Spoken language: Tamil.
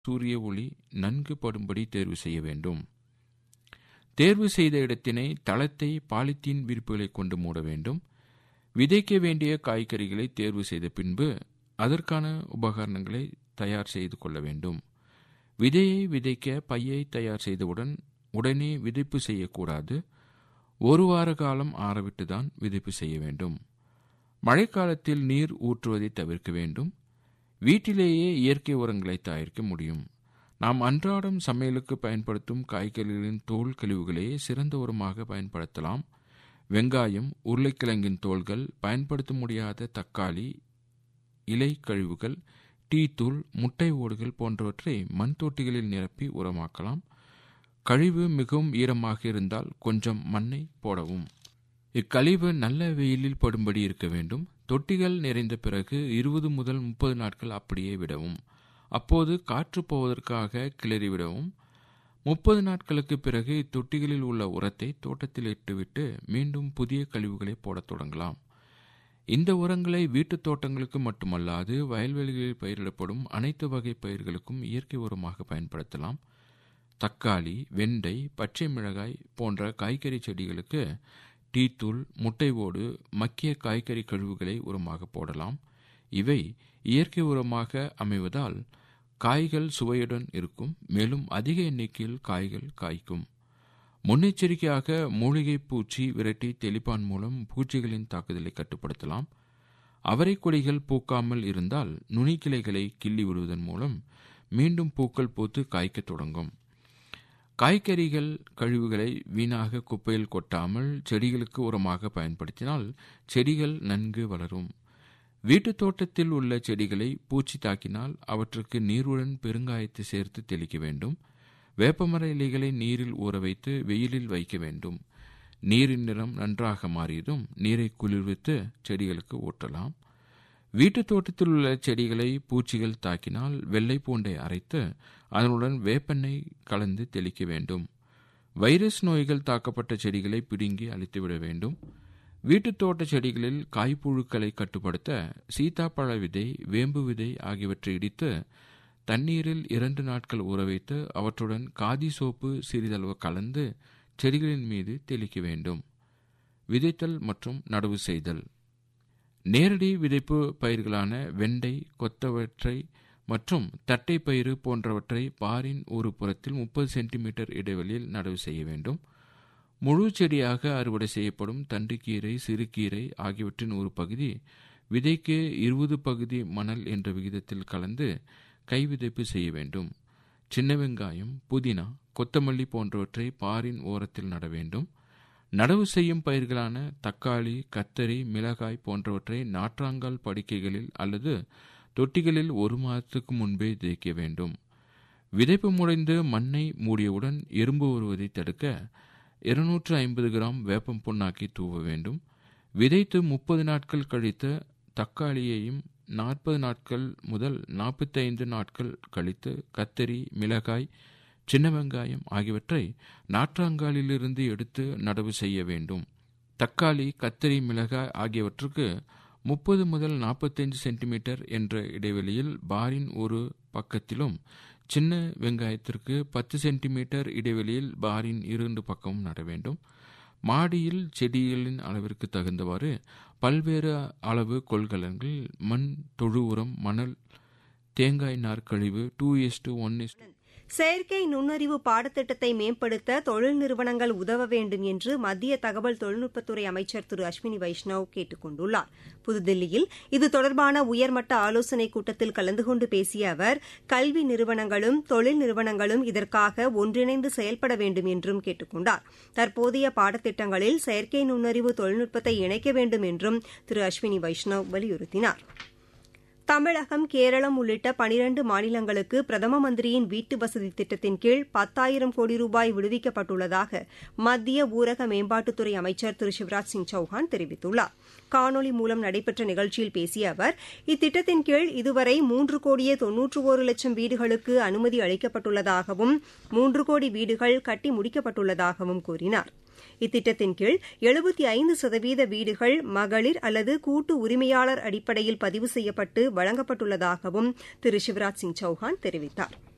சூரிய ஒளி நன்கு படும்படி தேர்வு செய்ய வேண்டும் தேர்வு செய்த இடத்தினை தளத்தை பாலித்தீன் விரிப்புகளை கொண்டு மூட வேண்டும் விதைக்க வேண்டிய காய்கறிகளை தேர்வு செய்த பின்பு அதற்கான உபகரணங்களை தயார் செய்து கொள்ள வேண்டும் விதையை விதைக்க பையை தயார் செய்தவுடன் உடனே விதைப்பு செய்யக்கூடாது ஒரு வார காலம் ஆறவிட்டுதான் விதைப்பு செய்ய வேண்டும் மழைக்காலத்தில் நீர் ஊற்றுவதை தவிர்க்க வேண்டும் வீட்டிலேயே இயற்கை உரங்களை தயாரிக்க முடியும் நாம் அன்றாடம் சமையலுக்கு பயன்படுத்தும் காய்கறிகளின் தோல் கழிவுகளே சிறந்த உரமாக பயன்படுத்தலாம் வெங்காயம் உருளைக்கிழங்கின் தோள்கள் பயன்படுத்த முடியாத தக்காளி இலை கழிவுகள் டீ தூள் முட்டை ஓடுகள் போன்றவற்றை மண் தொட்டிகளில் நிரப்பி உரமாக்கலாம் கழிவு மிகவும் ஈரமாக இருந்தால் கொஞ்சம் மண்ணை போடவும் இக்கழிவு நல்ல வெயிலில் படும்படி இருக்க வேண்டும் தொட்டிகள் நிறைந்த பிறகு இருபது முதல் முப்பது நாட்கள் அப்படியே விடவும் அப்போது காற்று போவதற்காக கிளறிவிடவும் முப்பது நாட்களுக்கு பிறகு இத்தொட்டிகளில் உள்ள உரத்தை தோட்டத்தில் இட்டுவிட்டு மீண்டும் புதிய கழிவுகளை போடத் தொடங்கலாம் இந்த உரங்களை வீட்டுத் தோட்டங்களுக்கு மட்டுமல்லாது வயல்வெளிகளில் பயிரிடப்படும் அனைத்து வகை பயிர்களுக்கும் இயற்கை உரமாக பயன்படுத்தலாம் தக்காளி வெண்டை பச்சை மிளகாய் போன்ற காய்கறி செடிகளுக்கு டீத்தூள் முட்டை ஓடு மக்கிய காய்கறி கழிவுகளை உரமாக போடலாம் இவை இயற்கை உரமாக அமைவதால் காய்கள் சுவையுடன் இருக்கும் மேலும் அதிக எண்ணிக்கையில் காய்கள் காய்க்கும் முன்னெச்சரிக்கையாக மூலிகை பூச்சி விரட்டி தெளிப்பான் மூலம் பூச்சிகளின் தாக்குதலை கட்டுப்படுத்தலாம் அவரை கொடிகள் பூக்காமல் இருந்தால் நுனிக்கிளைகளை கிள்ளி விடுவதன் மூலம் மீண்டும் பூக்கள் பூத்து காய்க்கத் தொடங்கும் காய்கறிகள் கழிவுகளை வீணாக குப்பையில் கொட்டாமல் செடிகளுக்கு உரமாக பயன்படுத்தினால் செடிகள் நன்கு வளரும் வீட்டுத் தோட்டத்தில் உள்ள செடிகளை பூச்சி தாக்கினால் அவற்றுக்கு நீருடன் பெருங்காயத்தை சேர்த்து தெளிக்க வேண்டும் வேப்பமர இலைகளை நீரில் ஊற வைத்து வெயிலில் வைக்க வேண்டும் நீரின் நிறம் நன்றாக மாறியதும் நீரை குளிர்வித்து செடிகளுக்கு ஊற்றலாம் வீட்டுத் தோட்டத்தில் உள்ள செடிகளை பூச்சிகள் தாக்கினால் வெள்ளை பூண்டை அரைத்து அதனுடன் வேப்பெண்ணெய் கலந்து தெளிக்க வேண்டும் வைரஸ் நோய்கள் தாக்கப்பட்ட செடிகளை பிடுங்கி அழித்துவிட வேண்டும் வீட்டுத் தோட்ட செடிகளில் காய்ப்புழுக்களை கட்டுப்படுத்த சீதாப்பழ விதை வேம்பு விதை ஆகியவற்றை இடித்து தண்ணீரில் இரண்டு நாட்கள் ஊற வைத்து அவற்றுடன் காதி சோப்பு சிறிதளவு கலந்து செடிகளின் மீது தெளிக்க வேண்டும் விதைத்தல் மற்றும் நடவு செய்தல் நேரடி விதைப்பு பயிர்களான வெண்டை கொத்தவற்றை மற்றும் தட்டை பயிறு போன்றவற்றை பாரின் ஒரு புறத்தில் முப்பது சென்டிமீட்டர் இடைவெளியில் நடவு செய்ய வேண்டும் முழு செடியாக அறுவடை செய்யப்படும் தண்டுக்கீரை சிறுகீரை ஆகியவற்றின் ஒரு பகுதி விதைக்கு இருபது பகுதி மணல் என்ற விகிதத்தில் கலந்து கை விதைப்பு செய்ய வேண்டும் சின்ன வெங்காயம் புதினா கொத்தமல்லி போன்றவற்றை பாரின் ஓரத்தில் நட வேண்டும் நடவு செய்யும் பயிர்களான தக்காளி கத்தரி மிளகாய் போன்றவற்றை நாற்றாங்கால் படுக்கைகளில் அல்லது தொட்டிகளில் ஒரு மாதத்துக்கு முன்பே விதைக்க வேண்டும் விதைப்பு முடைந்து மண்ணை மூடியவுடன் எறும்பு வருவதை தடுக்க இருநூற்று ஐம்பது கிராம் வேப்பம் புண்ணாக்கி தூவ வேண்டும் விதைத்து முப்பது நாட்கள் கழித்து தக்காளியையும் நாற்பது நாட்கள் முதல் நாற்பத்தைந்து நாட்கள் கழித்து கத்தரி மிளகாய் சின்ன வெங்காயம் ஆகியவற்றை நாற்றாங்காலிலிருந்து எடுத்து நடவு செய்ய வேண்டும் தக்காளி கத்தரி மிளகாய் ஆகியவற்றுக்கு முப்பது முதல் நாற்பத்தைந்து சென்டிமீட்டர் என்ற இடைவெளியில் பாரின் ஒரு பக்கத்திலும் சின்ன வெங்காயத்திற்கு பத்து சென்டிமீட்டர் இடைவெளியில் பாரின் இரண்டு பக்கமும் நட வேண்டும் மாடியில் செடிகளின் அளவிற்கு தகுந்தவாறு பல்வேறு அளவு கொள்கலன்கள் மண் தொழு உரம் மணல் தேங்காய் நார் கழிவு two S two one S செயற்கை நுண்ணறிவு பாடத்திட்டத்தை மேம்படுத்த தொழில் நிறுவனங்கள் உதவ வேண்டும் என்று மத்திய தகவல் தொழில்நுட்பத்துறை அமைச்சர் திரு அஸ்வினி வைஷ்ணவ் கேட்டுக் கொண்டுள்ளார் புதுதில்லியில் இது தொடர்பான உயர்மட்ட ஆலோசனைக் கூட்டத்தில் கலந்து கொண்டு பேசிய அவர் கல்வி நிறுவனங்களும் தொழில் நிறுவனங்களும் இதற்காக ஒன்றிணைந்து செயல்பட வேண்டும் என்றும் கேட்டுக் கொண்டார் தற்போதைய பாடத்திட்டங்களில் செயற்கை நுண்ணறிவு தொழில்நுட்பத்தை இணைக்க வேண்டும் என்றும் திரு அஸ்வினி வைஷ்ணவ் வலியுறுத்தினார் தமிழகம் கேரளம் உள்ளிட்ட பனிரண்டு மாநிலங்களுக்கு பிரதம மந்திரியின் வீட்டு வசதி திட்டத்தின் கீழ் பத்தாயிரம் கோடி ரூபாய் விடுவிக்கப்பட்டுள்ளதாக மத்திய ஊரக மேம்பாட்டுத்துறை அமைச்சர் திரு சிவராஜ் சிங் சௌஹான் தெரிவித்துள்ளார் காணொலி மூலம் நடைபெற்ற நிகழ்ச்சியில் பேசிய அவர் இத்திட்டத்தின் கீழ் இதுவரை மூன்று கோடியே தொன்னூற்று ஒரு லட்சம் வீடுகளுக்கு அனுமதி அளிக்கப்பட்டுள்ளதாகவும் மூன்று கோடி வீடுகள் கட்டி முடிக்கப்பட்டுள்ளதாகவும் கூறினார் இத்திட்டத்தின் கீழ் எழுபத்தி ஐந்து சதவீத வீடுகள் மகளிர் அல்லது கூட்டு உரிமையாளர் அடிப்படையில் பதிவு செய்யப்பட்டு வழங்கப்பட்டுள்ளதாகவும் திரு சிவராஜ் சிங் சௌஹான் தெரிவித்தாா்